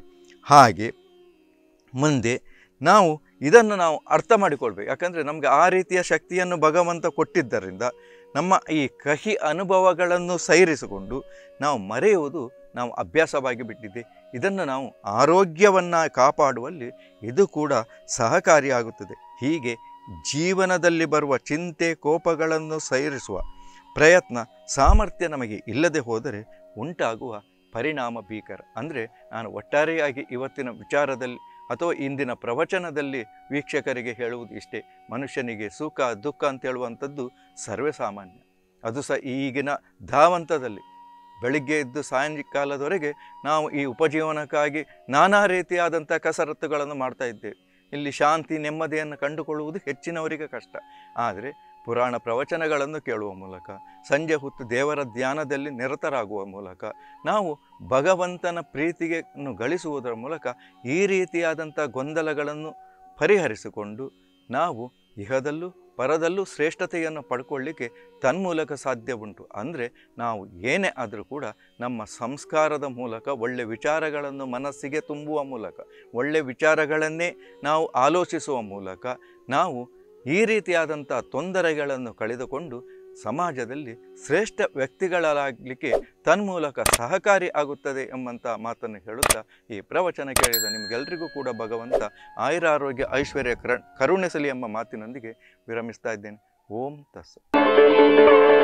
ಹಾಗೆ ಮುಂದೆ ನಾವು ಇದನ್ನು ನಾವು ಅರ್ಥ ಮಾಡಿಕೊಳ್ಬೇಕು ಯಾಕಂದರೆ ನಮಗೆ ಆ ರೀತಿಯ ಶಕ್ತಿಯನ್ನು ಭಗವಂತ ಕೊಟ್ಟಿದ್ದರಿಂದ ನಮ್ಮ ಈ ಕಹಿ ಅನುಭವಗಳನ್ನು ಸೈರಿಸಿಕೊಂಡು ನಾವು ಮರೆಯುವುದು ನಾವು ಅಭ್ಯಾಸವಾಗಿ ಬಿಟ್ಟಿದೆ ಇದನ್ನು ನಾವು ಆರೋಗ್ಯವನ್ನು ಕಾಪಾಡುವಲ್ಲಿ ಇದು ಕೂಡ ಸಹಕಾರಿಯಾಗುತ್ತದೆ ಹೀಗೆ ಜೀವನದಲ್ಲಿ ಬರುವ ಚಿಂತೆ ಕೋಪಗಳನ್ನು ಸೈರಿಸುವ ಪ್ರಯತ್ನ ಸಾಮರ್ಥ್ಯ ನಮಗೆ ಇಲ್ಲದೆ ಹೋದರೆ ಉಂಟಾಗುವ ಪರಿಣಾಮ ಭೀಕರ ಅಂದರೆ ನಾನು ಒಟ್ಟಾರೆಯಾಗಿ ಇವತ್ತಿನ ವಿಚಾರದಲ್ಲಿ ಅಥವಾ ಇಂದಿನ ಪ್ರವಚನದಲ್ಲಿ ವೀಕ್ಷಕರಿಗೆ ಹೇಳುವುದು ಇಷ್ಟೇ ಮನುಷ್ಯನಿಗೆ ಸುಖ ದುಃಖ ಅಂತ ಹೇಳುವಂಥದ್ದು ಸರ್ವೇ ಸಾಮಾನ್ಯ ಅದು ಸಹ ಈಗಿನ ಧಾವಂತದಲ್ಲಿ ಬೆಳಿಗ್ಗೆ ಎದ್ದು ಸಾಯಂಕಾಲದವರೆಗೆ ನಾವು ಈ ಉಪಜೀವನಕ್ಕಾಗಿ ನಾನಾ ರೀತಿಯಾದಂಥ ಕಸರತ್ತುಗಳನ್ನು ಮಾಡ್ತಾ ಇದ್ದೇವೆ ಇಲ್ಲಿ ಶಾಂತಿ ನೆಮ್ಮದಿಯನ್ನು ಕಂಡುಕೊಳ್ಳುವುದು ಹೆಚ್ಚಿನವರಿಗೆ ಕಷ್ಟ ಆದರೆ ಪುರಾಣ ಪ್ರವಚನಗಳನ್ನು ಕೇಳುವ ಮೂಲಕ ಸಂಜೆ ಹೊತ್ತು ದೇವರ ಧ್ಯಾನದಲ್ಲಿ ನಿರತರಾಗುವ ಮೂಲಕ ನಾವು ಭಗವಂತನ ಪ್ರೀತಿಗೆಯನ್ನು ಗಳಿಸುವುದರ ಮೂಲಕ ಈ ರೀತಿಯಾದಂಥ ಗೊಂದಲಗಳನ್ನು ಪರಿಹರಿಸಿಕೊಂಡು ನಾವು ಇಹದಲ್ಲೂ ಪರದಲ್ಲೂ ಶ್ರೇಷ್ಠತೆಯನ್ನು ಪಡ್ಕೊಳ್ಳಿಕ್ಕೆ ತನ್ಮೂಲಕ ಸಾಧ್ಯ ಉಂಟು ಅಂದರೆ ನಾವು ಏನೇ ಆದರೂ ಕೂಡ ನಮ್ಮ ಸಂಸ್ಕಾರದ ಮೂಲಕ ಒಳ್ಳೆ ವಿಚಾರಗಳನ್ನು ಮನಸ್ಸಿಗೆ ತುಂಬುವ ಮೂಲಕ ಒಳ್ಳೆ ವಿಚಾರಗಳನ್ನೇ ನಾವು ಆಲೋಚಿಸುವ ಮೂಲಕ ನಾವು ಈ ರೀತಿಯಾದಂಥ ತೊಂದರೆಗಳನ್ನು ಕಳೆದುಕೊಂಡು ಸಮಾಜದಲ್ಲಿ ಶ್ರೇಷ್ಠ ವ್ಯಕ್ತಿಗಳಾಗಲಿಕ್ಕೆ ತನ್ಮೂಲಕ ಸಹಕಾರಿ ಆಗುತ್ತದೆ ಎಂಬಂಥ ಮಾತನ್ನು ಹೇಳುತ್ತಾ ಈ ಪ್ರವಚನ ಕೇಳಿದ ನಿಮಗೆಲ್ಲರಿಗೂ ಕೂಡ ಭಗವಂತ ಆಯುರಾರೋಗ್ಯ ಐಶ್ವರ್ಯ ಕರ ಕರುಣಿಸಲಿ ಎಂಬ ಮಾತಿನೊಂದಿಗೆ ವಿರಮಿಸ್ತಾ ಇದ್ದೇನೆ ಓಂ ತಸ್ಸ